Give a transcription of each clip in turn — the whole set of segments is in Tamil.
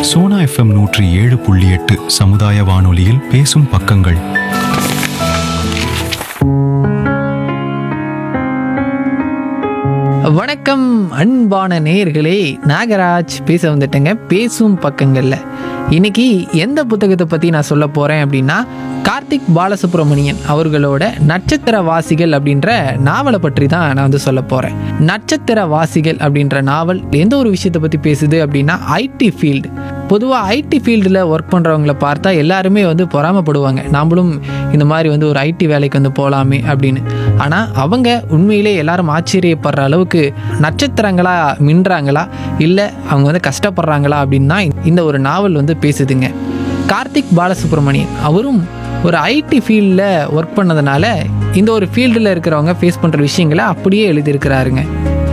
சோனா எஃப்எம் நூற்றி ஏழு புள்ளி எட்டு சமுதாய வானொலியில் பேசும் பக்கங்கள் வணக்கம் அன்பான நேயர்களே நாகராஜ் பேச வந்துட்டேங்க பேசும் பக்கங்களில் இன்னைக்கு எந்த புத்தகத்தை பற்றி நான் சொல்ல போகிறேன் அப்படின்னா கார்த்திக் பாலசுப்ரமணியன் அவர்களோட நட்சத்திர வாசிகள் அப்படின்ற நாவலை பற்றி தான் நான் வந்து சொல்ல போகிறேன் நட்சத்திர வாசிகள் அப்படின்ற நாவல் எந்த ஒரு விஷயத்தை பற்றி பேசுது அப்படின்னா ஐடி ஃபீல்டு பொதுவாக ஐடி ஃபீல்டில் ஒர்க் பண்ணுறவங்கள பார்த்தா எல்லாருமே வந்து பொறாமப்படுவாங்க நாமளும் இந்த மாதிரி வந்து ஒரு ஐடி வேலைக்கு வந்து போகலாமே அப்படின்னு ஆனால் அவங்க உண்மையிலே எல்லாரும் ஆச்சரியப்படுற அளவுக்கு நட்சத்திரங்களா மின்றாங்களா இல்லை அவங்க வந்து கஷ்டப்படுறாங்களா அப்படின்னு தான் இந்த ஒரு நாவல் வந்து பேசுதுங்க கார்த்திக் பாலசுப்ரமணியன் அவரும் ஒரு ஐடி ஃபீல்டில் ஒர்க் பண்ணதுனால இந்த ஒரு ஃபீல்டில் இருக்கிறவங்க ஃபேஸ் பண்ணுற விஷயங்களை அப்படியே எழுதியிருக்கிறாருங்க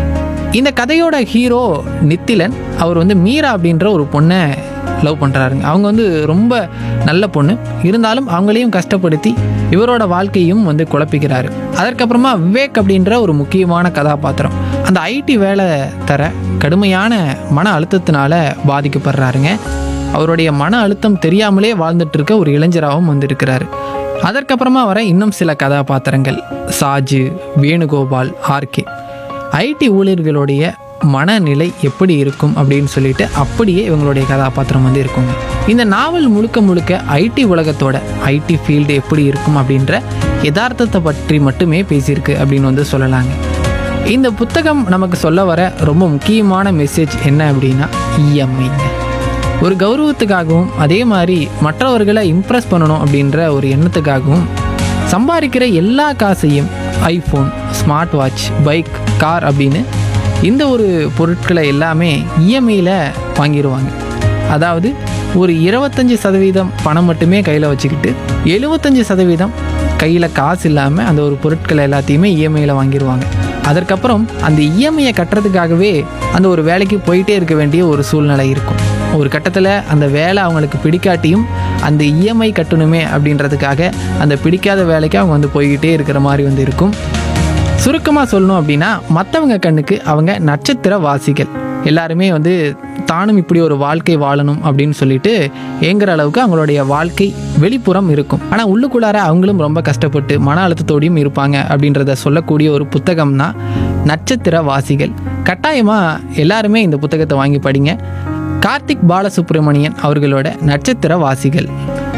இந்த கதையோட ஹீரோ நித்திலன் அவர் வந்து மீரா அப்படின்ற ஒரு பொண்ணை லவ் பண்ணுறாருங்க அவங்க வந்து ரொம்ப நல்ல பொண்ணு இருந்தாலும் அவங்களையும் கஷ்டப்படுத்தி இவரோட வாழ்க்கையும் வந்து குழப்பிக்கிறாரு அதற்கப்புறமா விவேக் அப்படின்ற ஒரு முக்கியமான கதாபாத்திரம் அந்த ஐடி வேலை தர கடுமையான மன அழுத்தத்தினால பாதிக்கப்படுறாருங்க அவருடைய மன அழுத்தம் தெரியாமலே வாழ்ந்துட்டு இருக்க ஒரு இளைஞராகவும் வந்திருக்கிறாரு அதற்கப்புறமா வர இன்னும் சில கதாபாத்திரங்கள் சாஜு வேணுகோபால் ஆர்கே ஐடி ஊழியர்களுடைய மனநிலை எப்படி இருக்கும் அப்படின்னு சொல்லிட்டு அப்படியே இவங்களுடைய கதாபாத்திரம் வந்து இருக்குங்க இந்த நாவல் முழுக்க முழுக்க ஐடி உலகத்தோட ஐடி ஃபீல்டு எப்படி இருக்கும் அப்படின்ற யதார்த்தத்தை பற்றி மட்டுமே பேசியிருக்கு அப்படின்னு வந்து சொல்லலாங்க இந்த புத்தகம் நமக்கு சொல்ல வர ரொம்ப முக்கியமான மெசேஜ் என்ன அப்படின்னா இஎம்ஐங்க ஒரு கௌரவத்துக்காகவும் அதே மாதிரி மற்றவர்களை இம்ப்ரெஸ் பண்ணணும் அப்படின்ற ஒரு எண்ணத்துக்காகவும் சம்பாதிக்கிற எல்லா காசையும் iPhone smart watch bike car அப்படின்னு இந்த ஒரு பொருட்களை எல்லாமே இஎம்ஐயில் வாங்கிடுவாங்க அதாவது ஒரு இருபத்தஞ்சி சதவீதம் பணம் மட்டுமே கையில் வச்சுக்கிட்டு எழுபத்தஞ்சி சதவீதம் கையில் காசு இல்லாமல் அந்த ஒரு பொருட்களை எல்லாத்தையுமே இஎம்ஐயில் வாங்கிடுவாங்க அதற்கப்புறம் அந்த இஎம்ஐயை கட்டுறதுக்காகவே அந்த ஒரு வேலைக்கு போயிட்டே இருக்க வேண்டிய ஒரு சூழ்நிலை இருக்கும் ஒரு கட்டத்தில் அந்த வேலை அவங்களுக்கு பிடிக்காட்டியும் அந்த இஎம்ஐ கட்டணுமே அப்படின்றதுக்காக அந்த பிடிக்காத வேலைக்கு அவங்க வந்து போய்கிட்டே இருக்கிற மாதிரி வந்து இருக்கும் சுருக்கமாக சொல்லணும் அப்படின்னா மற்றவங்க கண்ணுக்கு அவங்க நட்சத்திர வாசிகள் எல்லாருமே வந்து தானும் இப்படி ஒரு வாழ்க்கை வாழணும் அப்படின்னு சொல்லிட்டு ஏங்குற அளவுக்கு அவங்களுடைய வாழ்க்கை வெளிப்புறம் இருக்கும் ஆனால் உள்ளுக்குள்ளார அவங்களும் ரொம்ப கஷ்டப்பட்டு மன அழுத்தத்தோடையும் இருப்பாங்க அப்படின்றத சொல்லக்கூடிய ஒரு புத்தகம் தான் நட்சத்திர வாசிகள் கட்டாயமாக எல்லாருமே இந்த புத்தகத்தை வாங்கி படிங்க கார்த்திக் பாலசுப்ரமணியன் அவர்களோட நட்சத்திர வாசிகள்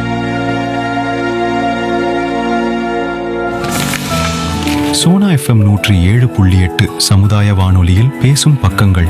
சோனா எஃப்எம் நூற்றி ஏழு புள்ளி எட்டு சமுதாய வானொலியில் பேசும் பக்கங்கள்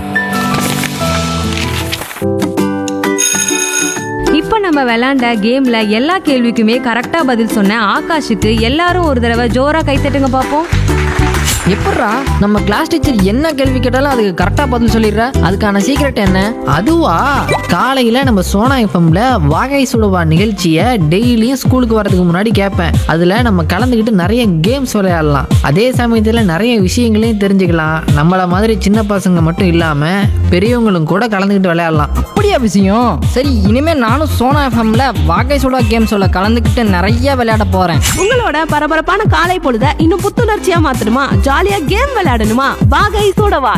இப்போ நம்ம விளையாண்ட கேம்ல எல்லா கேள்விக்குமே கரெக்டா பதில் சொன்ன ஆகாஷுக்கு எல்லாரும் ஒரு தடவை ஜோரா கைத்தட்டுங்க பார்ப்போம் எப்பட்றா நம்ம கிளாஸ் டீச்சர் என்ன கேள்வி கேட்டாலும் அதுக்கு கரெக்டாக பதில் சொல்லிடுற அதுக்கான சீக்ரெட் என்ன அதுவா காலையில் நம்ம சோனா எஃப்எம்ல வாகை சுடுவா நிகழ்ச்சியை டெய்லியும் ஸ்கூலுக்கு வரதுக்கு முன்னாடி கேட்பேன் அதில் நம்ம கலந்துக்கிட்டு நிறைய கேம்ஸ் விளையாடலாம் அதே சமயத்தில் நிறைய விஷயங்களையும் தெரிஞ்சுக்கலாம் நம்மள மாதிரி சின்ன பசங்க மட்டும் இல்லாமல் பெரியவங்களும் கூட கலந்துக்கிட்டு விளையாடலாம் அப்படியா விஷயம் சரி இனிமே நானும் சோனா எஃப்எம்ல வாகை சுடா கேம்ஸோட கலந்துக்கிட்டு நிறைய விளையாட போறேன் உங்களோட பரபரப்பான காலை பொழுத இன்னும் புத்துணர்ச்சியா மாத்தணுமா ஜாலியா கேம் விளையாடணுமா வாகை சூடவா